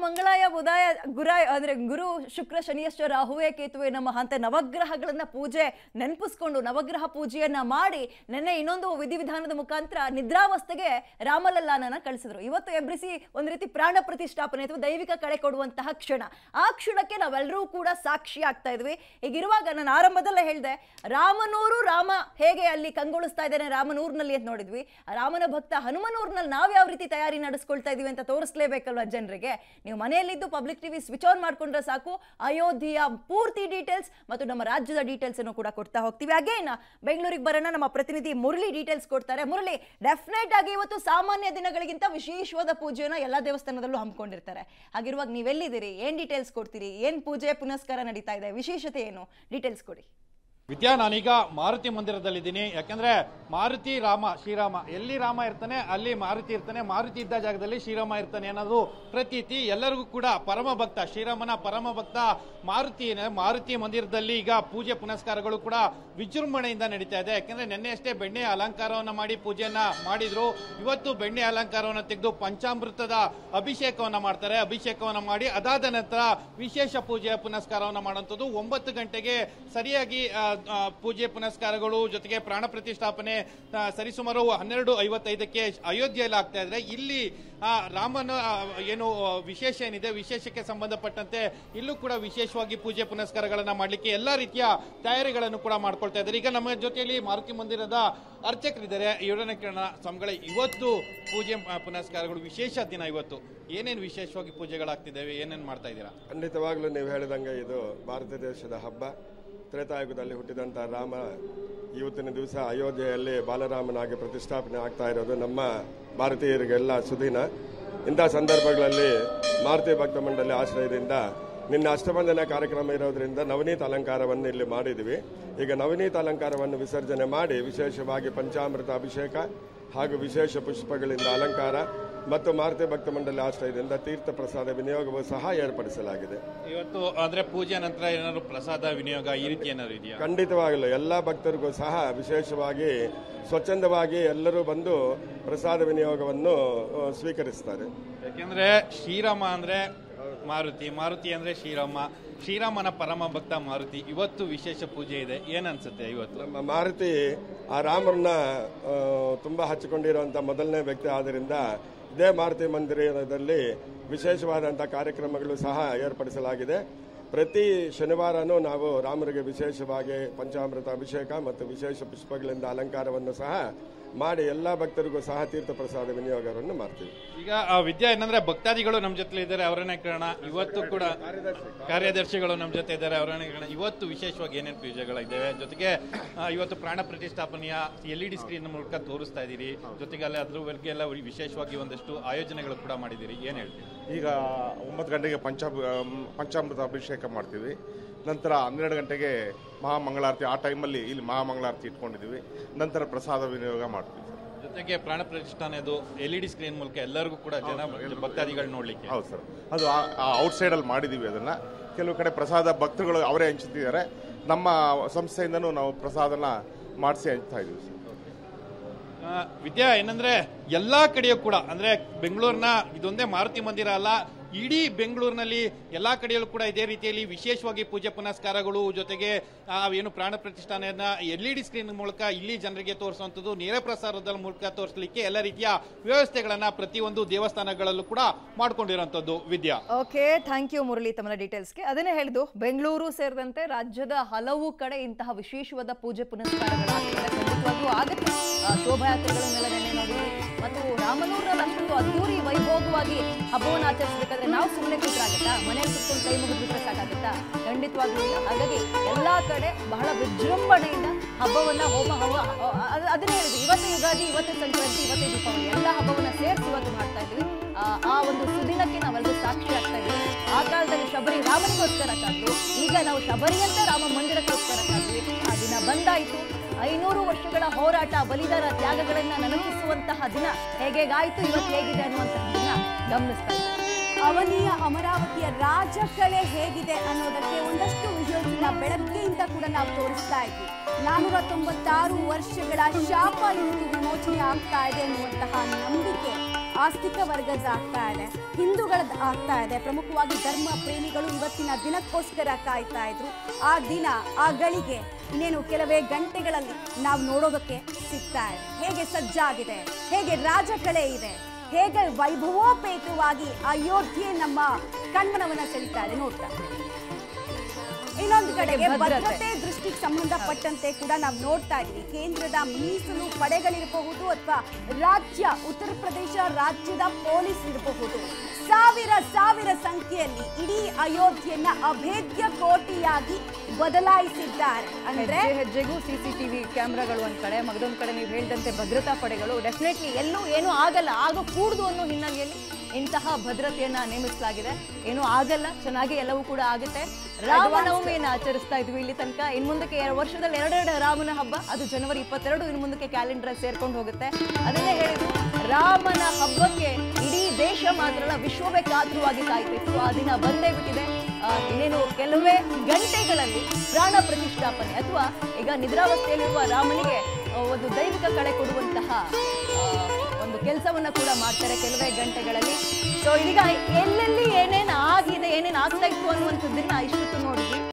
ಮಂಗಳಾಯ ಬುಧಾಯ ಗುರಾಯ ಅಂದ್ರೆ ಗುರು ಶುಕ್ರ ಶನಿಯಶ್ಚ ರಾಹುವೇ ಕೇತುವೆ ನಮ್ಮ ಅಂತ ನವಗ್ರಹಗಳನ್ನ ಪೂಜೆ ನೆನಪಿಸ್ಕೊಂಡು ನವಗ್ರಹ ಪೂಜೆಯನ್ನ ಮಾಡಿ ನೆನ್ನೆ ಇನ್ನೊಂದು ವಿಧಿವಿಧಾನದ ಮುಖಾಂತರ ನಿದ್ರಾವಸ್ಥೆಗೆ ರಾಮಲಲ್ಲಾನನ ಕಳಿಸಿದ್ರು ಇವತ್ತು ಎಬ್ರಿಸಿ ಒಂದ್ ರೀತಿ ಪ್ರಾಣ ಪ್ರತಿಷ್ಠಾಪನೆ ಅಥವಾ ದೈವಿಕ ಕಳೆ ಕೊಡುವಂತಹ ಕ್ಷಣ ಆ ಕ್ಷಣಕ್ಕೆ ನಾವೆಲ್ಲರೂ ಕೂಡ ಸಾಕ್ಷಿ ಆಗ್ತಾ ಇದ್ವಿ ಹೀಗಿರುವಾಗ ನಾನು ಆರಂಭದಲ್ಲೇ ಹೇಳಿದೆ ರಾಮನೂರು ರಾಮ ಹೇಗೆ ಅಲ್ಲಿ ಕಂಗೊಳಿಸ್ತಾ ಇದ್ದಾನೆ ರಾಮನೂರ್ನಲ್ಲಿ ಅಂತ ನೋಡಿದ್ವಿ ಆ ರಾಮನ ಭಕ್ತ ಹನುಮನೂರ್ನಲ್ಲಿ ನಾವ್ ಯಾವ ರೀತಿ ತಯಾರಿ ನಡೆಸ್ಕೊಳ್ತಾ ಇದೀವಿ ಅಂತ ತೋರಿಸ್ಲೇಬೇಕಲ್ವಾ ಜನರಿಗೆ ನೀವು ಮನೆಯಲ್ಲಿದ್ದು ಪಬ್ಲಿಕ್ ಟಿವಿ ಸ್ವಿಚ್ ಆನ್ ಮಾಡ್ಕೊಂಡ್ರೆ ಸಾಕು ಅಯೋಧ್ಯೆಯ ಪೂರ್ತಿ ಡೀಟೇಲ್ಸ್ ಮತ್ತು ನಮ್ಮ ರಾಜ್ಯದ ಡೀಟೇಲ್ಸ್ ಅನ್ನು ಕೂಡ ಕೊಡ್ತಾ ಹೋಗ್ತೀವಿ ಅಗೇನ್ ಬೆಂಗಳೂರಿಗೆ ಬರೋಣ ನಮ್ಮ ಪ್ರತಿನಿಧಿ ಮುರಳಿ ಡೀಟೇಲ್ಸ್ ಕೊಡ್ತಾರೆ ಮುರಳಿ ಡೆಫಿನೆಟ್ ಆಗಿ ಇವತ್ತು ಸಾಮಾನ್ಯ ದಿನಗಳಿಗಿಂತ ವಿಶೇಷವಾದ ಪೂಜೆಯನ್ನು ಎಲ್ಲ ದೇವಸ್ಥಾನದಲ್ಲೂ ಹಮ್ಮಿಕೊಂಡಿರ್ತಾರೆ ಹಾಗಿರುವಾಗ ನೀವೆಲ್ಲಿದ್ದೀರಿ ಏನ್ ಡೀಟೇಲ್ಸ್ ಕೊಡ್ತೀರಿ ಏನ್ ಪೂಜೆ ಪುನಸ್ಕಾರ ನಡೀತಾ ಇದೆ ವಿಶೇಷತೆ ಏನು ಡೀಟೇಲ್ಸ್ ಕೊಡಿ ವಿದ್ಯಾ ನಾನೀಗ ಮಾರುತಿ ಮಂದಿರದಲ್ಲಿದ್ದೀನಿ ಯಾಕಂದ್ರೆ ಮಾರುತಿ ರಾಮ ಶ್ರೀರಾಮ ಎಲ್ಲಿ ರಾಮ ಇರ್ತಾನೆ ಅಲ್ಲಿ ಮಾರುತಿ ಇರ್ತಾನೆ ಮಾರುತಿ ಇದ್ದ ಜಾಗದಲ್ಲಿ ಶ್ರೀರಾಮ ಇರ್ತಾನೆ ಅನ್ನೋದು ಪ್ರತೀತಿ ಎಲ್ಲರಿಗೂ ಕೂಡ ಪರಮ ಭಕ್ತ ಶ್ರೀರಾಮನ ಪರಮ ಭಕ್ತ ಮಾರುತಿ ಮಾರುತಿ ಮಂದಿರದಲ್ಲಿ ಈಗ ಪೂಜೆ ಪುನಸ್ಕಾರಗಳು ಕೂಡ ವಿಜೃಂಭಣೆಯಿಂದ ನಡೀತಾ ಇದೆ ಯಾಕಂದ್ರೆ ನಿನ್ನೆ ಅಷ್ಟೇ ಬೆಣ್ಣೆ ಅಲಂಕಾರವನ್ನ ಮಾಡಿ ಪೂಜೆಯನ್ನ ಮಾಡಿದ್ರು ಇವತ್ತು ಬೆಣ್ಣೆ ಅಲಂಕಾರವನ್ನ ತೆಗೆದು ಪಂಚಾಮೃತದ ಅಭಿಷೇಕವನ್ನ ಮಾಡ್ತಾರೆ ಅಭಿಷೇಕವನ್ನ ಮಾಡಿ ಅದಾದ ನಂತರ ವಿಶೇಷ ಪೂಜೆ ಪುನಸ್ಕಾರವನ್ನ ಮಾಡುವಂಥದ್ದು ಒಂಬತ್ತು ಗಂಟೆಗೆ ಸರಿಯಾಗಿ ಆ, ಆ, ಪೂಜೆ ಪುನಸ್ಕಾರಗಳು ಜೊತೆಗೆ ಪ್ರಾಣ ಪ್ರತಿಷ್ಠಾಪನೆ ಆ, ಸರಿಸುಮಾರು ಹನ್ನೆರಡು ಐವತ್ತೈದಕ್ಕೆ ಅಯೋಧ್ಯೆಯಲ್ಲಿ ಆಗ್ತಾ ಇದ್ರೆ ಇಲ್ಲಿ ಆ, ರಾಮನ ಆ, ಏನು ಆ, ವಿಶೇಷ ಏನಿದೆ ವಿಶೇಷಕ್ಕೆ ಸಂಬಂಧಪಟ್ಟಂತೆ ಇಲ್ಲೂ ಕೂಡ ವಿಶೇಷವಾಗಿ ಪೂಜೆ ಪುನಸ್ಕಾರಗಳನ್ನ ಮಾಡಲಿಕ್ಕೆ ಎಲ್ಲಾ ರೀತಿಯ ತಯಾರಿಗಳನ್ನು ಕೂಡ ಮಾಡ್ಕೊಳ್ತಾ ಇದ್ದಾರೆ ಈಗ ನಮ್ಮ ಜೊತೆಯಲ್ಲಿ ಮಾರುತಿ ಮಂದಿರದ ಅರ್ಚಕರಿದ್ದಾರೆ ಇವರನ್ನ ಕೇಳೋಣ ಸ್ವಾಮಿಗಳೇ ಇವತ್ತು ಪೂಜೆ ಆ, ಪುನಸ್ಕಾರಗಳು ವಿಶೇಷ ದಿನ ಇವತ್ತು ಏನೇನು ವಿಶೇಷವಾಗಿ ಪೂಜೆಗಳಾಗ್ತಿದ್ದಾವೆ ಏನೇನು ಮಾಡ್ತಾ ಇದ್ದೀರಾ ಖಂಡಿತವಾಗ್ಲೂ ನೀವು ಹೇಳಿದಂಗೆ ಇದು ಭಾರತ ದೇಶದ ಹಬ್ಬ ತ್ರೇತಾಯುಗದಲ್ಲಿ ಹುಟ್ಟಿದಂಥ ರಾಮ ಇವತ್ತಿನ ದಿವಸ ಅಯೋಧ್ಯೆಯಲ್ಲಿ ಬಾಲರಾಮನಾಗಿ ಪ್ರತಿಷ್ಠಾಪನೆ ಆಗ್ತಾ ಇರೋದು ನಮ್ಮ ಭಾರತೀಯರಿಗೆಲ್ಲ ಸುದಿನ ಇಂಥ ಸಂದರ್ಭಗಳಲ್ಲಿ ಮಾರುತಿ ಭಕ್ತ ಮಂಡಳಿ ಆಶ್ರಯದಿಂದ ನಿನ್ನ ಅಷ್ಟಬಂಧನ ಕಾರ್ಯಕ್ರಮ ಇರೋದ್ರಿಂದ ನವನೀತ ಅಲಂಕಾರವನ್ನು ಇಲ್ಲಿ ಮಾಡಿದ್ವಿ ಈಗ ನವನೀತ ಅಲಂಕಾರವನ್ನು ವಿಸರ್ಜನೆ ಮಾಡಿ ವಿಶೇಷವಾಗಿ ಪಂಚಾಮೃತ ಅಭಿಷೇಕ ಹಾಗೂ ವಿಶೇಷ ಪುಷ್ಪಗಳಿಂದ ಅಲಂಕಾರ ಮತ್ತು ಮಾರುತಿ ಭಕ್ತ ಮಂಡಳಿ ಆಶ್ರಯದಿಂದ ತೀರ್ಥ ಪ್ರಸಾದ ವಿನಿಯೋಗವೂ ಸಹ ಏರ್ಪಡಿಸಲಾಗಿದೆ ಇವತ್ತು ಅಂದ್ರೆ ಪೂಜೆ ನಂತರ ಏನಾದ್ರು ಪ್ರಸಾದ ವಿನಿಯೋಗ ಈ ರೀತಿ ಏನಾದ್ರು ಇದೆಯಾ ಖಂಡಿತವಾಗಲು ಎಲ್ಲ ಭಕ್ತರಿಗೂ ಸಹ ವಿಶೇಷವಾಗಿ ಸ್ವಚ್ಛಂದವಾಗಿ ಎಲ್ಲರೂ ಬಂದು ಪ್ರಸಾದ ವಿನಿಯೋಗವನ್ನು ಆ, ಸ್ವೀಕರಿಸ್ತಾರೆ ಯಾಕೆಂದ್ರೆ ಶ್ರೀರಾಮ ಅಂದ್ರೆ ಮಾರುತಿ ಮಾರುತಿ ಅಂದ್ರೆ ಶ್ರೀರಾಮ ಶ್ರೀರಾಮನ ಪರಮ ಭಕ್ತ ಮಾರುತಿ ಇವತ್ತು ವಿಶೇಷ ಪೂಜೆ ಇದೆ ಏನ್ ಅನ್ಸುತ್ತೆ ಇವತ್ತು ನಮ್ಮ ಮಾರುತಿ ಆ ರಾಮರನ್ನ ಆ, ತುಂಬಾ ಹಚ್ಚಿಕೊಂಡಿರುವಂತ ಮೊದಲನೇ ವ್ಯಕ್ತಿ ಆದ್ದರಿಂದ ಇದೇ ಮಾರುತಿ ಮಂದಿರದಲ್ಲಿ ವಿಶೇಷವಾದಂಥ ಕಾರ್ಯಕ್ರಮಗಳು ಸಹ ಏರ್ಪಡಿಸಲಾಗಿದೆ ಪ್ರತಿ ಶನಿವಾರನೂ ನಾವು ರಾಮರಿಗೆ ವಿಶೇಷವಾಗಿ ಪಂಚಾಮೃತ ಅಭಿಷೇಕ ಮತ್ತು ವಿಶೇಷ ಪುಷ್ಪಗಳಿಂದ ಅಲಂಕಾರವನ್ನು ಸಹ ಮಾಡಿ ಎಲ್ಲ ಭಕ್ತರಿಗೂ ಸಹ ತೀರ್ಥ ಪ್ರಸಾದ ವಿನಿಯೋಗವನ್ನು ಮಾಡ್ತೀವಿ ಈಗ ಆ ವಿದ್ಯಾ ಏನಂದ್ರೆ ಭಕ್ತಾದಿಗಳು ನಮ್ಮ ಜೊತೆ ಇದ್ದಾರೆ ಅವರನ್ನೇ ಕೇಳೋಣ ಇವತ್ತು ಕೂಡ ಕಾರ್ಯದರ್ಶಿಗಳು ನಮ್ಮ ಜೊತೆ ಇದ್ದಾರೆ ಅವರನ್ನೇ ಕೇಳೋಣ ಇವತ್ತು ವಿಶೇಷವಾಗಿ ಏನೇನು ಪೂಜೆಗಳಿದ್ದಾವೆ ಜೊತೆಗೆ ಆ, ಇವತ್ತು ಪ್ರಾಣ ಪ್ರತಿಷ್ಠಾಪನೆಯ ಎಲ್ ಇ ಡಿ ಸ್ಕ್ರೀನ್ ಮೂಲಕ ತೋರಿಸ್ತಾ ಇದ್ದೀರಿ ಜೊತೆಗೆ ಅಲ್ಲಿ ಅದ್ರ ಬಗ್ಗೆ ಎಲ್ಲ ವಿಶೇಷವಾಗಿ ಒಂದಷ್ಟು ಆಯೋಜನೆಗಳು ಕೂಡ ಮಾಡಿದ್ದೀರಿ ಏನ್ ಹೇಳ್ತೀರಿ ಈಗ ಒಂಬತ್ತು ಗಂಟೆಗೆ ಪಂಚಾಮ ಪಂಚಾಮೃತ ಅಭಿಷೇಕ ಮಾಡ್ತೀವಿ ನಂತರ ಹನ್ನೆರಡು ಗಂಟೆಗೆ ಮಹಾಮಂಗಳಾರತಿ ಆ ಟೈಮಲ್ಲಿ ಇಲ್ಲಿ ಮಹಾಮಂಗಳಾರತಿ ಇಟ್ಕೊಂಡಿದ್ದೀವಿ ನಂತರ ಪ್ರಸಾದ ವಿನಿಯೋಗ ಮಾಡ್ತೀವಿ ಜೊತೆಗೆ ಪ್ರಾಣ ಪ್ರತಿಷ್ಠಾನದು ಎಲ್ ಇ ಡಿ ಸ್ಕ್ರೀನ್ ಮೂಲಕ ಎಲ್ಲರಿಗೂ ಕೂಡ ಜನ ಭಕ್ತಾದಿಗಳು ನೋಡ್ಲಿಕ್ಕೆ ಹೌದು ಸರ್ ಅದು ಔಟ್ಸೈಡಲ್ಲಿ ಮಾಡಿದ್ದೀವಿ ಅದನ್ನು ಕೆಲವು ಕಡೆ ಪ್ರಸಾದ ಭಕ್ತರುಗಳು ಅವರೇ ಹಂಚುತ್ತಿದ್ದಾರೆ ನಮ್ಮ ಸಂಸ್ಥೆಯಿಂದನೂ ನಾವು ಪ್ರಸಾದನ ಮಾಡಿಸಿ ಹಂಚ್ತಾ ಇದ್ದೀವಿ ಸರ್ ಆ, ವಿದ್ಯಾ ಏನಂದ್ರೆ ಎಲ್ಲಾ ಕಡೆಯೂ ಕೂಡ ಅಂದ್ರೆ ಬೆಂಗಳೂರಿನ ಇದೊಂದೇ ಮಾರುತಿ ಮಂದಿರ ಅಲ್ಲ ಇಡೀ ಬೆಂಗಳೂರಿನಲ್ಲಿ ಎಲ್ಲಾ ಕಡೆಯಲ್ಲೂ ಕೂಡ ಇದೇ ರೀತಿಯಲ್ಲಿ ವಿಶೇಷವಾಗಿ ಪೂಜೆ ಪುನಸ್ಕಾರಗಳು ಜೊತೆಗೆ ಆ, ಏನು ಪ್ರಾಣ ಪ್ರತಿಷ್ಠಾನಯನ್ನ ಎಲ್ ಇ ಡಿ ಸ್ಕ್ರೀನ್ ಮೂಲಕ ಇಲ್ಲಿ ಜನರಿಗೆ ತೋರಿಸುವಂಥದ್ದು ನೇರ ಪ್ರಸಾರದ ಮೂಲಕ ತೋರಿಸಲಿಕ್ಕೆ ಎಲ್ಲ ರೀತಿಯ ವ್ಯವಸ್ಥೆಗಳನ್ನ ಪ್ರತಿಯೊಂದು ದೇವಸ್ಥಾನಗಳಲ್ಲೂ ಕೂಡ ಮಾಡ್ಕೊಂಡಿರುವಂತದ್ದು Vidya okay thank you Murali ತಮ್ಮ ಡೀಟೇಲ್ಸ್ಗೆ ಅದನ್ನೇ ಹೇಳಿದ್ದು ಬೆಂಗಳೂರು ಸೇರಿದಂತೆ ರಾಜ್ಯದ ಹಲವು ಕಡೆ ಇಂತಹ ವಿಶೇಷವಾದ ಪೂಜೆ ಪುನಸ್ಕಾರಗಳಾಗ್ತದೆ ಖಂಡಿತವಾಗ್ಲೂ ಆಗುತ್ತೆ ಆ, ಶೋಭಾಯಾತ್ರೆಗಳನ್ನೆಲ್ಲ ನೆನೆ ನೋಡಿದ್ವಿ ಮತ್ತು ರಾಮನೂರಲ್ಲಿ ಅಷ್ಟೊಂದು ಅದ್ದೂರಿ ವೈಭೋಗವಾಗಿ ಹಬ್ಬವನ್ನು ಆಚರಿಸಬೇಕಾದ್ರೆ ನಾವು ಸುಮ್ಮನೆ ಕೂತ್ರಾಗತ್ತಾ ಮನೆಯಲ್ಲಿ ಕುತ್ಕೊಂಡು ಕೈ ಮುಗಿದ್ಬಿಟ್ರೆ ಸಾಕಾಗತ್ತಾ ಖಂಡಿತವಾಗ್ಲೂ ಇಲ್ಲ ಹಾಗಾಗಿ ಎಲ್ಲಾ ಕಡೆ ಬಹಳ ವಿಜೃಂಭಣೆಯಿಂದ ಹಬ್ಬವನ್ನ ಹೋಮ ಹವ ಅದ್- ಅದನ್ನ ಹೇಳಿದ್ವಿ ಇವತ್ತು ಯುಗಾದಿ ಇವತ್ತು ಸಂಕ್ರಾಂತಿ ಇವತ್ತು ದೀಪಾವಳಿ ಎಲ್ಲ ಹಬ್ಬವನ್ನ ಸೇರಿಸಿ ಇವತ್ತು ಮಾಡ್ತಾ ಇದ್ವಿ ಆ, ಆ ಒಂದು ಸುದಿನಕ್ಕೆ ನಾವೆಲ್ಲರೂ ಸಾಕ್ಷಿ ಆಗ್ತಾ ಇದ್ದೀವಿ ಆ ಕಾಲದಲ್ಲಿ ಶಬರಿ ರಾಮನಿಗೋಸ್ಕರ ಕಾದ್ವಿ ಈಗ ನಾವು ಶಬರಿಯಂತೆ ರಾಮ ಮಂದಿರಕ್ಕೋಸ್ಕರ ಕಾದ್ವಿ ಆ ದಿನ ಬಂದಾಯಿತು ಐನೂರು ವರ್ಷಗಳ ಹೋರಾಟ ಬಲಿದಾನ ತ್ಯಾಗಗಳನ್ನ ನೆನಪಿಸುವಂತಹ ದಿನ ಹೇಗೇಗಾಯ್ತು ಇವತ್ತು ಹೇಗಿದೆ ಅನ್ನುವಂತಹದನ್ನ ಗಮನಿಸ್ತಾ ಇದ್ದೀವಿ ಅವನಿಯ ಅಮರಾವತಿಯ ರಾಜಕಲೆ ಹೇಗಿದೆ ಅನ್ನೋದಕ್ಕೆ ಒಂದಷ್ಟು ವಿಜುವಲ್ಸ್ನ ಬೆಳಗ್ಗೆಯಿಂದ ಕೂಡ ನಾವು ತೋರಿಸ್ತಾ ಇದ್ವಿ ನಾನೂರ ತೊಂಬತ್ತಾರು ವರ್ಷಗಳ ಶಾಪ ಇವತ್ತು ವಿಮೋಚನೆ ಆಗ್ತಾ ಇದೆ ಅನ್ನುವಂತಹ ನಂಬಿಕೆ ಆಸ್ತಿಕ ವರ್ಗದ ಆಗ್ತಾ ಇದೆ ಹಿಂದೂಗಳದ್ದು ಆಗ್ತಾ ಇದೆ ಪ್ರಮುಖವಾಗಿ ಧರ್ಮ ಪ್ರೇಮಿಗಳು ಇವತ್ತಿನ ದಿನಕ್ಕೋಸ್ಕರ ಕಾಯ್ತಾ ಇದ್ರು ಆ ದಿನ ಆ ಗಳಿಗೆ ಇನ್ನೇನು ಕೆಲವೇ ಗಂಟೆಗಳಲ್ಲಿ ನಾವು ನೋಡೋದಕ್ಕೆ ಸಿಗ್ತಾ ಇದೆ ಹೇಗೆ ಸಜ್ಜಾಗಿದೆ ಹೇಗೆ ರಾಜಕಳೆ ಇದೆ ಹೇಗೆ ವೈಭವೋಪೇತವಾಗಿ ಅಯೋಧ್ಯೆ ನಮ್ಮ ಕಣ್ಮನವನ್ನ ಸೆಳೀತಾ ಇದೆ ನೋಡ್ತಾ ಇನ್ನೊಂದು ಕಡೆಗೆ ಭದ್ರತೆ. ಭದ್ರತೆ ದೃಷ್ಟಿಗೆ ಸಂಬಂಧಪಟ್ಟಂತೆ ಕೂಡ ನಾವು ನೋಡ್ತಾ ಇದ್ವಿ ಕೇಂದ್ರದ ಮೀಸಲು ಪಡೆಗಳಿರಬಹುದು ಅಥವಾ ರಾಜ್ಯ ಉತ್ತರ ಪ್ರದೇಶ ರಾಜ್ಯದ ಪೊಲೀಸ್ ಇರಬಹುದು ಸಾವಿರ ಸಾವಿರ ಸಂಖ್ಯೆಯಲ್ಲಿ ಇಡೀ ಅಯೋಧ್ಯೆಯನ್ನ ಅಭೇದ್ಯ ಕೋಟೆಯಾಗಿ ಬದಲಾಯಿಸಿದ್ದಾರೆ ಅಂದ್ರೆ ಹೆಜ್ಜೆ ಹೆಜ್ಜೆಗೂ ಸಿಸಿಟಿವಿ ಕ್ಯಾಮ್ರಾಗಳು ಒಂದ್ ಕಡೆ ಮಗದೊಂದ್ ಕಡೆ ನೀವು ಹೇಳಿದಂತೆ ಭದ್ರತಾ ಪಡೆಗಳು ಡೆಫಿನೆಟ್ಲಿ ಎಲ್ಲೂ ಏನೂ ಆಗಲ್ಲ ಆಗ ಕೂಡುದು ಅನ್ನೋ ಹಿನ್ನೆಲೆಯಲ್ಲಿ ಇಂತಹ ಭದ್ರತೆಯನ್ನ ನೇಮಿಸಲಾಗಿದೆ ಏನೂ ಆಗಲ್ಲ ಚೆನ್ನಾಗಿ ಎಲ್ಲವೂ ಕೂಡ ಆಗುತ್ತೆ ರಾಮನವಮಿಯನ್ನ ಆಚರಿಸ್ತಾ ಇದ್ವಿ ಇಲ್ಲಿ ತನಕ ಇನ್ ಮುಂದಕ್ಕೆ ಎರ- ವರ್ಷದಲ್ಲಿ ಎರಡೆರಡು ರಾಮನ ಹಬ್ಬ ಅದು ಜನವರಿ ಇಪ್ಪತ್ತೆರಡು ಇನ್ ಮುಂದಕ್ಕೆ ಕ್ಯಾಲೆಂಡರ್ ಸೇರ್ಕೊಂಡು ಹೋಗುತ್ತೆ ಅದನ್ನೇ ಹೇಳಿದ್ರು ರಾಮನ ಹಬ್ಬಕ್ಕೆ ಇಡೀ ದೇಶ ಮಾತ್ರ ಅಲ್ಲ ವಿಶ್ವವೇ ಕಾತುರವಾಗಿ ಕಾಯ್ತಿತ್ತು ಆ ದಿನ ಬಂದೇ ಬಿಟ್ಟಿದೆ ಆ, ಇನ್ನೇನು ಕೆಲವೇ ಗಂಟೆಗಳಲ್ಲಿ ಪ್ರಾಣ ಪ್ರತಿಷ್ಠಾಪನೆ ಅಥವಾ ಈಗ ನಿದ್ರಾವಸ್ಥೆಯಲ್ಲಿರುವ ರಾಮನಿಗೆ ಆ, ಒಂದು ದೈವಿಕ ಕಳೆ ಕೊಡುವಂತಹ ಆ, ಒಂದು ಕೆಲಸವನ್ನ ಕೂಡ ಮಾಡ್ತಾರೆ ಕೆಲವೇ ಗಂಟೆಗಳಲ್ಲಿ ಸೊ ಇದೀಗ ಎಲ್ಲೆಲ್ಲಿ ಏನೇನ್ ಆಗಿದೆ ಏನೇನ್ ಆಗ್ತಾ ಇತ್ತು ಅನ್ನುವಂಥದ್ದನ್ನ ಇಷ್ಟೊತ್ತು ನೋಡಿದ್ವಿ